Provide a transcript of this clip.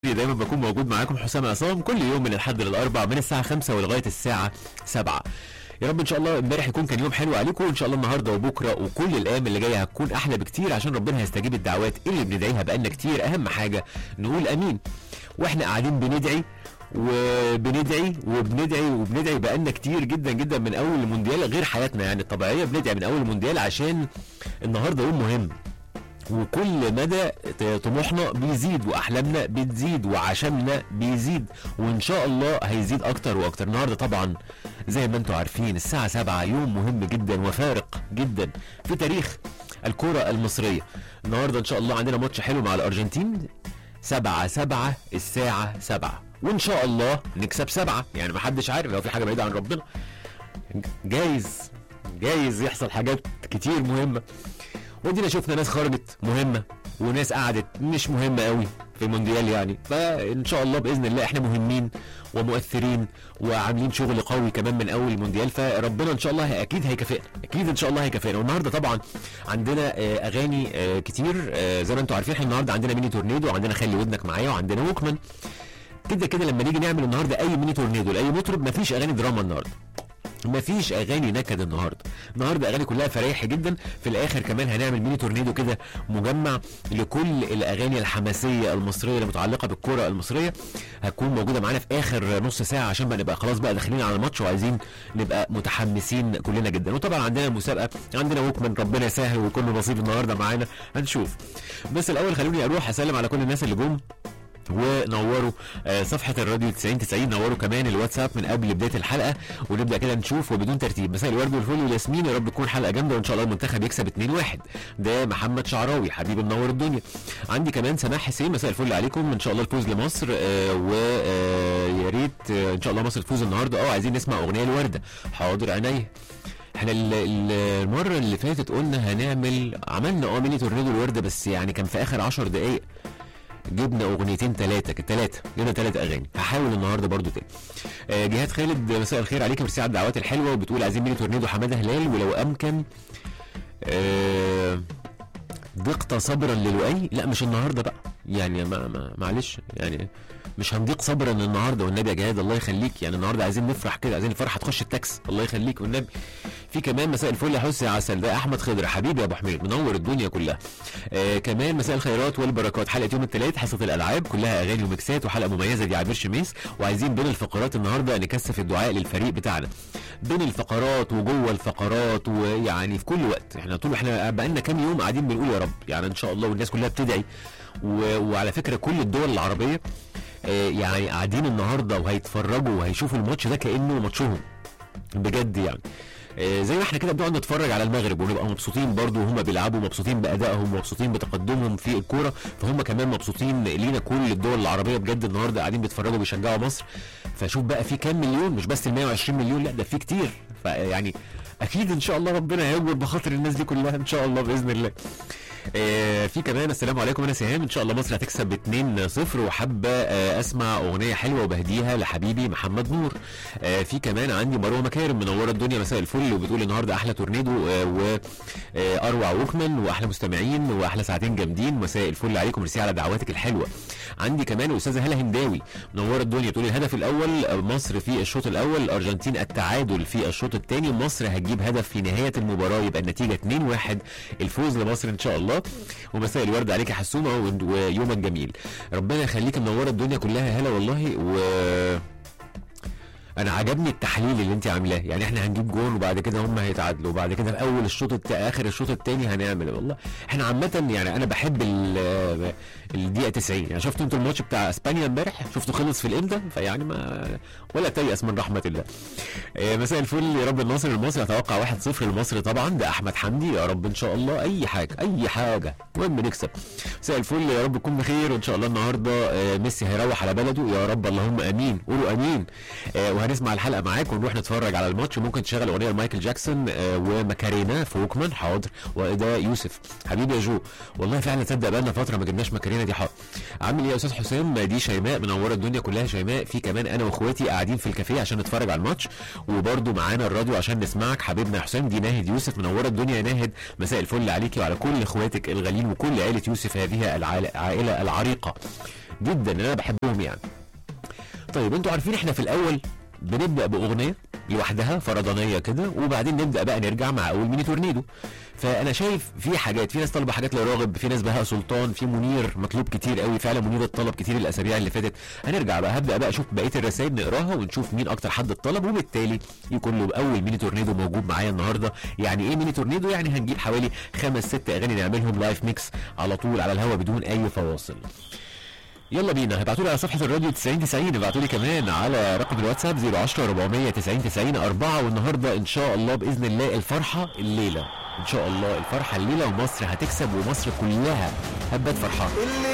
دايما بكون موجود معاكم حسام عصام كل يوم من الحد للاربع من الساعه 5 ولغايه الساعه 7 يا رب ان شاء الله امبارح يكون كان يوم حلو عليكم وان شاء الله النهارده وبكره وكل الايام اللي جايه هتكون احلى بكتير عشان ربنا هيستجيب الدعوات اللي بندعيها بقالنا كتير اهم حاجه نقول امين واحنا قاعدين بندعي وبندعي وبندعي وبندعي بقالنا كتير جدا جدا من اول المونديال غير حياتنا يعني الطبيعيه بندعي من اول المونديال عشان النهارده يوم مهم وكل مدى طموحنا بيزيد واحلامنا بتزيد وعشمنا بيزيد وان شاء الله هيزيد اكتر واكتر النهارده طبعا زي ما انتم عارفين الساعه 7 يوم مهم جدا وفارق جدا في تاريخ الكره المصريه النهارده ان شاء الله عندنا ماتش حلو مع الارجنتين 7 7 الساعه 7 وان شاء الله نكسب سبعه يعني ما حدش عارف لو في حاجه بعيده عن ربنا جايز جايز يحصل حاجات كتير مهمه ودينا شفنا ناس خرجت مهمه وناس قعدت مش مهمه قوي في المونديال يعني فان شاء الله باذن الله احنا مهمين ومؤثرين وعاملين شغل قوي كمان من اول المونديال فربنا ان شاء الله اكيد هيكافئنا اكيد ان شاء الله هيكافئنا والنهارده طبعا عندنا آه، اغاني آه، كتير آه، زي ما انتم عارفين احنا النهارده عندنا ميني تورنيدو وعندنا خلي ودنك معايا وعندنا ووكمان كده كده لما نيجي نعمل النهارده اي ميني تورنيدو لاي مطرب مفيش اغاني دراما النهارده مفيش اغاني نكد النهارده النهارده اغاني كلها فريحي جدا في الاخر كمان هنعمل ميني تورنيدو كده مجمع لكل الاغاني الحماسيه المصريه المتعلقه بالكره المصريه هتكون موجوده معانا في اخر نص ساعه عشان بقى نبقى خلاص بقى داخلين على الماتش وعايزين نبقى متحمسين كلنا جدا وطبعا عندنا مسابقه عندنا ووكمان ربنا يسهل ويكون له نصيب النهارده معانا هنشوف بس الاول خلوني اروح اسلم على كل الناس اللي جم ونوروا آه، صفحه الراديو 90 90 نوروا كمان الواتساب من قبل بدايه الحلقه ونبدا كده نشوف وبدون ترتيب مساء الورد والفل والياسمين يا رب تكون حلقه جامده وان شاء الله المنتخب يكسب 2-1 ده محمد شعراوي حبيبي منور الدنيا عندي كمان سماح حسين مساء الفل عليكم ان شاء الله الفوز لمصر ويا ريت آه، ان شاء الله مصر تفوز النهارده اه عايزين نسمع اغنيه الورده حاضر عينيا احنا ال- ال- المره اللي فاتت قلنا هنعمل عملنا اه ميني تورنيدو الورده بس يعني كان في اخر 10 دقائق جبنا اغنيتين ثلاثه ثلاثه جبنا ثلاث اغاني هحاول النهارده برضو تاني آه، جهاد خالد مساء الخير عليك ميرسي على الدعوات الحلوه وبتقول عايزين ميني تورنيدو حماده هلال ولو امكن آه، ضقت صبرا للؤي لا مش النهارده بقى يعني ما ما معلش يعني مش هنضيق صبرا النهارده والنبي يا جهاد الله يخليك يعني النهارده عايزين نفرح كده عايزين الفرحه تخش التاكس الله يخليك والنبي في كمان مساء الفل يا حسني عسل ده احمد خضر حبيبي يا ابو حميد منور الدنيا كلها آه كمان مساء الخيرات والبركات حلقه يوم الثلاث حصه الالعاب كلها اغاني وميكسات وحلقه مميزه دي عبير شميس وعايزين بين الفقرات النهارده نكثف الدعاء للفريق بتاعنا بين الفقرات وجوه الفقرات ويعني في كل وقت احنا طول احنا بقالنا كام يوم قاعدين بنقول يا رب يعني ان شاء الله والناس كلها بتدعي و... وعلى فكره كل الدول العربيه آه، يعني قاعدين النهارده وهيتفرجوا وهيشوفوا الماتش ده كانه ماتشهم بجد يعني آه، زي ما احنا كده بنقعد نتفرج على المغرب ونبقى مبسوطين برضو وهم بيلعبوا مبسوطين بادائهم ومبسوطين بتقدمهم في الكوره فهم كمان مبسوطين لينا كل الدول العربيه بجد النهارده قاعدين بيتفرجوا بيشجعوا مصر فشوف بقى في كام مليون مش بس ال 120 مليون لا ده في كتير فيعني اكيد ان شاء الله ربنا هيجبر بخاطر الناس دي كلها ان شاء الله باذن الله آه، في كمان السلام عليكم انا سهام ان شاء الله مصر هتكسب 2-0 وحابه آه، اسمع اغنيه حلوه وبهديها لحبيبي محمد نور آه، في كمان عندي مروه مكارم منوره الدنيا مساء الفل وبتقول النهارده احلى تورنيدو واروع ووكمان واحلى مستمعين واحلى ساعتين جامدين مساء الفل عليكم ميرسي على دعواتك الحلوه عندي كمان الاستاذه هاله هنداوي منوره الدنيا تقول الهدف الاول آه، مصر في الشوط الاول الارجنتين التعادل في الشوط الثاني مصر هتجيب هدف في نهايه المباراه يبقى النتيجه 2-1 الفوز لمصر ان شاء الله ومساء الورد عليك يا حسومه و- ويومك جميل ربنا يخليك منوره الدنيا كلها هلا والله و انا عجبني التحليل اللي انت عاملاه يعني احنا هنجيب جون وبعد كده هم هيتعادلوا وبعد كده في اول الشوط الت... اخر الشوط الثاني هنعمل والله احنا عامه يعني انا بحب ال- الدقيقه 90 يعني شفتوا انتوا الماتش بتاع اسبانيا امبارح شفتوا خلص في الامتى فيعني ما ولا تيأس من رحمه الله آه، مساء الفل يا رب الناصر المصري اتوقع 1-0 لمصر طبعا ده احمد حمدي يا رب ان شاء الله اي حاجه اي حاجه المهم نكسب مساء الفل يا رب تكون بخير وان شاء الله النهارده آه، ميسي هيروح على بلده يا رب اللهم امين قولوا امين آه، وهنسمع الحلقه معاك ونروح نتفرج على الماتش ممكن تشغل اغنيه لمايكل جاكسون آه، وماكارينا في ووكمان حاضر وده يوسف حبيبي يا جو والله فعلا تصدق بقالنا فتره ما جبناش ماكارينا دي حاضر عامل ايه يا استاذ حسام دي شيماء منوره الدنيا كلها شيماء في كمان انا واخواتي قاعدين في الكافيه عشان نتفرج على الماتش وبرده معانا الراديو عشان نسمعك حبيبنا يا حسام دي ناهد يوسف منوره الدنيا يا ناهد مساء الفل عليكي وعلى كل اخواتك الغاليين وكل عائله يوسف هذه العائله العريقه جدا ان انا بحبهم يعني طيب انتوا عارفين احنا في الاول بنبدا باغنيه لوحدها فرضانيه كده وبعدين نبدا بقى نرجع مع اول ميني تورنيدو فانا شايف في حاجات في ناس طالبه حاجات لراغب في ناس بهاء سلطان في منير مطلوب كتير قوي فعلا منير اتطلب كتير الاسابيع اللي فاتت هنرجع بقى هبدا بقى اشوف بقيه الرسائل نقراها ونشوف مين اكتر حد اتطلب وبالتالي يكون له اول ميني تورنيدو موجود معايا النهارده يعني ايه ميني تورنيدو يعني هنجيب حوالي خمس ست اغاني نعملهم لايف ميكس على طول على الهوا بدون اي فواصل يلا بينا ابعتوا لي على صفحه الراديو 90 90 ابعتوا لي كمان على رقم الواتساب 010 490 90 4 والنهارده ان شاء الله باذن الله الفرحه الليله ان شاء الله الفرحه الليله ومصر هتكسب ومصر كلها هبات فرحانه